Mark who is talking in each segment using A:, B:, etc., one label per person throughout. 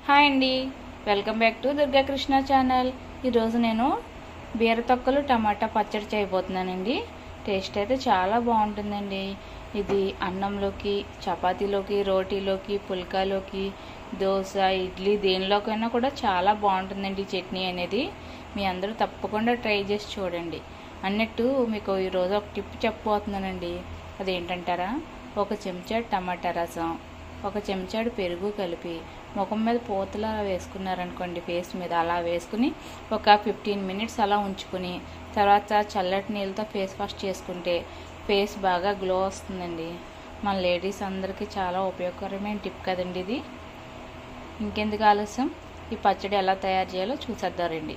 A: hi అండి welcome back to Durga Krishna channel ఈరోజు నేను బీర తొక్కలు టమాటా పచ్చడి చేయబోతున్నానండి టేస్ట్ అయితే చాలా బాగుంటుందండి ఇది అన్నంలోకి చపాతీలోకి రోటీలోకి పుల్కాలోకి దోశ ఇడ్లీ దేనిలోకైనా కూడా చాలా బాగుంటుందండి ఈ చట్నీ అనేది మీ అందరూ తప్పకుండా ట్రై చేసి చూడండి అన్నట్టు మీకు ఈరోజు ఒక టిప్ చెప్పబోతున్నానండి అదేంటంటారా ఒక చెంచా టమాటా రసం ఒక చెంచాడు పెరుగు కలిపి ముఖం మీద పూతలా వేసుకున్నారనుకోండి ఫేస్ మీద అలా వేసుకుని ఒక ఫిఫ్టీన్ మినిట్స్ అలా ఉంచుకుని తర్వాత చల్లటి నీళ్ళతో ఫేస్ వాష్ చేసుకుంటే ఫేస్ బాగా గ్లో వస్తుందండి మన లేడీస్ అందరికీ చాలా ఉపయోగకరమైన టిప్ కదండి ఇది ఇంకెందుకు ఆలస్యం ఈ పచ్చడి ఎలా తయారు చేయాలో చూసేద్దారండి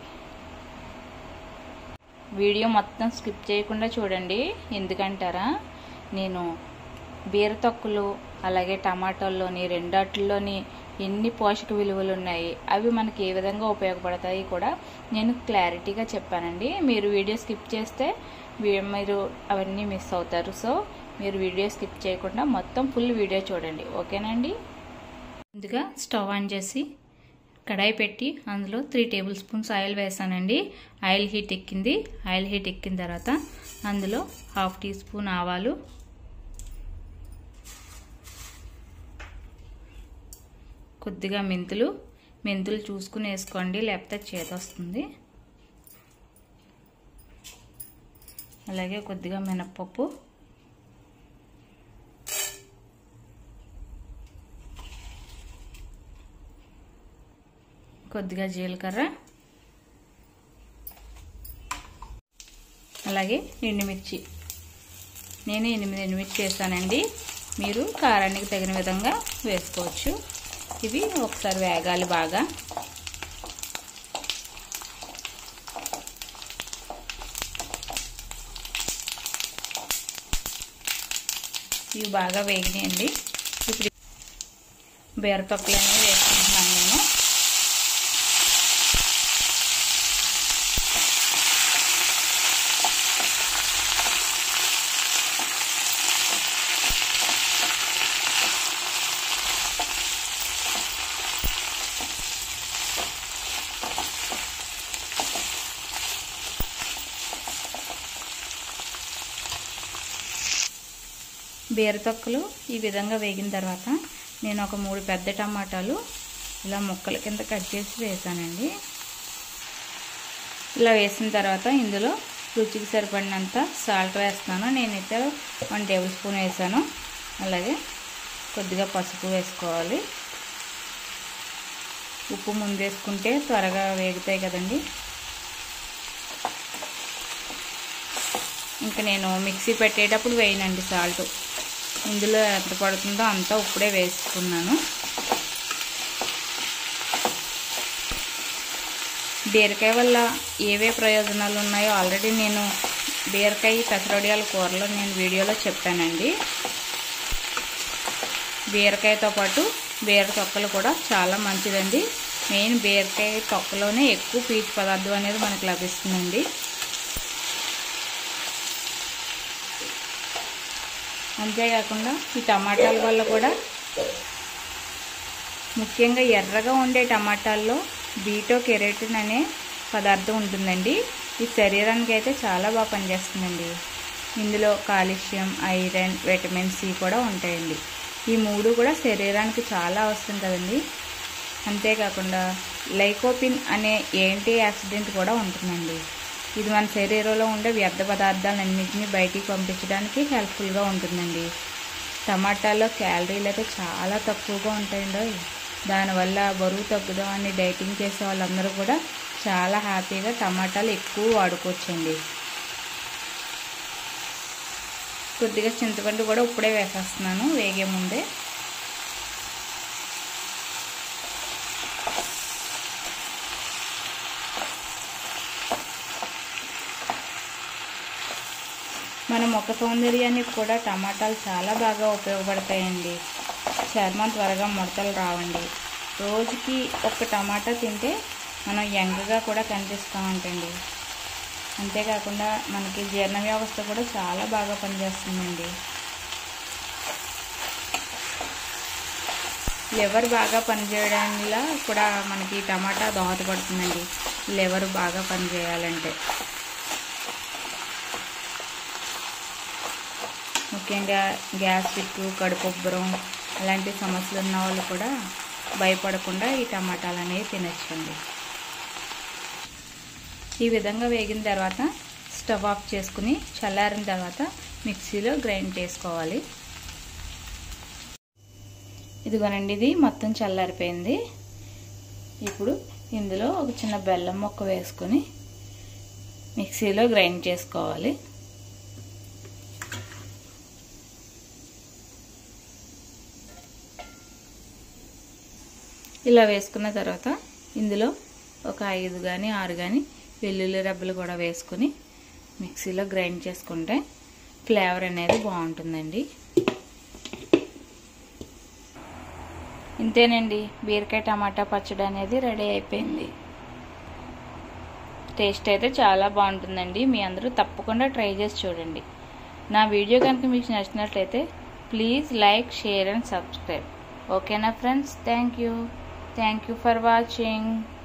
A: వీడియో మొత్తం స్కిప్ చేయకుండా చూడండి ఎందుకంటారా నేను బీర తొక్కులు అలాగే టమాటాల్లోని రెండాటిల్లోని ఎన్ని పోషక విలువలు ఉన్నాయి అవి మనకి ఏ విధంగా ఉపయోగపడతాయి కూడా నేను క్లారిటీగా చెప్పానండి మీరు వీడియో స్కిప్ చేస్తే మీరు అవన్నీ మిస్ అవుతారు సో మీరు వీడియో స్కిప్ చేయకుండా మొత్తం ఫుల్ వీడియో చూడండి ఓకేనండి ముందుగా స్టవ్ ఆన్ చేసి కడాయి పెట్టి అందులో త్రీ టేబుల్ స్పూన్స్ ఆయిల్ వేసానండి ఆయిల్ హీట్ ఎక్కింది ఆయిల్ హీట్ ఎక్కిన తర్వాత అందులో హాఫ్ టీ స్పూన్ ఆవాలు కొద్దిగా మెంతులు మెంతులు చూసుకుని వేసుకోండి లేకపోతే చేత వస్తుంది అలాగే కొద్దిగా మినప్పప్పు కొద్దిగా జీలకర్ర అలాగే ఎండుమిర్చి నేను ఎనిమిది ఎండుమిర్చి వేస్తానండి మీరు కారానికి తగిన విధంగా వేసుకోవచ్చు ఇవి ఒకసారి వేగాలి బాగా ఇవి బాగా వేగినాయండి ఇప్పుడు బీర తొక్కలు అనేవి వేసుకుంటున్నాను నేను బీర తొక్కలు ఈ విధంగా వేగిన తర్వాత నేను ఒక మూడు పెద్ద టమాటాలు ఇలా ముక్కల కింద కట్ చేసి వేసానండి ఇలా వేసిన తర్వాత ఇందులో రుచికి సరిపడినంత సాల్ట్ వేస్తున్నాను నేనైతే వన్ టేబుల్ స్పూన్ వేసాను అలాగే కొద్దిగా పసుపు వేసుకోవాలి ఉప్పు ముందు వేసుకుంటే త్వరగా వేగుతాయి కదండి ఇంకా నేను మిక్సీ పెట్టేటప్పుడు వేయనండి సాల్ట్ ఇందులో ఎంత పడుతుందో అంతా ఇప్పుడే వేసుకున్నాను బీరకాయ వల్ల ఏవే ప్రయోజనాలు ఉన్నాయో ఆల్రెడీ నేను బీరకాయ పెసరొడియాల కూరలో నేను వీడియోలో చెప్పానండి బీరకాయతో పాటు బీర తొక్కలు కూడా చాలా మంచిదండి మెయిన్ బీరకాయ తొక్కలోనే ఎక్కువ పీచు పదార్థం అనేది మనకు లభిస్తుందండి అంతేకాకుండా ఈ టమాటాల వల్ల కూడా ముఖ్యంగా ఎర్రగా ఉండే టమాటాల్లో బీటో కెరేటిన్ అనే పదార్థం ఉంటుందండి ఈ శరీరానికి అయితే చాలా బాగా పనిచేస్తుందండి ఇందులో కాల్షియం ఐరన్ విటమిన్ సి కూడా ఉంటాయండి ఈ మూడు కూడా శరీరానికి చాలా అవసరం కదండి అంతేకాకుండా లైకోపిన్ అనే యాంటీ యాక్సిడెంట్ కూడా ఉంటుందండి ఇది మన శరీరంలో ఉండే వ్యర్థ పదార్థాలన్నింటినీ బయటికి పంపించడానికి హెల్ప్ఫుల్గా ఉంటుందండి టమాటాలో క్యాలరీలు అయితే చాలా తక్కువగా ఉంటాయండి దానివల్ల బరువు తగ్గుదాం అని డైటింగ్ చేసే వాళ్ళందరూ కూడా చాలా హ్యాపీగా టమాటాలు ఎక్కువ వాడుకోవచ్చండి కొద్దిగా చింతపండు కూడా ఇప్పుడే వేసేస్తున్నాను వేగే ముందే మన ముఖ సౌందర్యానికి కూడా టమాటాలు చాలా బాగా ఉపయోగపడతాయండి చర్మం త్వరగా ముడతలు రావండి రోజుకి ఒక టమాటా తింటే మనం యంగ్గా కూడా కనిపిస్తామంటండి అంతేకాకుండా మనకి జీర్ణ వ్యవస్థ కూడా చాలా బాగా పనిచేస్తుందండి లివర్ బాగా పనిచేయడంలో కూడా మనకి టమాటా దోహదపడుతుందండి లివర్ బాగా పనిచేయాలంటే ముఖ్యంగా గ్యాస్ట్రిక్ కడుపుబ్బరం అలాంటి సమస్యలు ఉన్న వాళ్ళు కూడా భయపడకుండా ఈ టమాటాలు అనేవి తినచ్చండి ఈ విధంగా వేగిన తర్వాత స్టవ్ ఆఫ్ చేసుకుని చల్లారిన తర్వాత మిక్సీలో గ్రైండ్ చేసుకోవాలి ఇదిగోనండి ఇది మొత్తం చల్లారిపోయింది ఇప్పుడు ఇందులో ఒక చిన్న బెల్లం మొక్క వేసుకొని మిక్సీలో గ్రైండ్ చేసుకోవాలి ఇలా వేసుకున్న తర్వాత ఇందులో ఒక ఐదు కానీ ఆరు కానీ వెల్లుల్లి రబ్బలు కూడా వేసుకొని మిక్సీలో గ్రైండ్ చేసుకుంటే ఫ్లేవర్ అనేది బాగుంటుందండి ఇంతేనండి బీరకాయ టమాటా పచ్చడి అనేది రెడీ అయిపోయింది టేస్ట్ అయితే చాలా బాగుంటుందండి మీ అందరూ తప్పకుండా ట్రై చేసి చూడండి నా వీడియో కనుక మీకు నచ్చినట్లయితే please like share and subscribe ఓకేనా friends thank you thank you for watching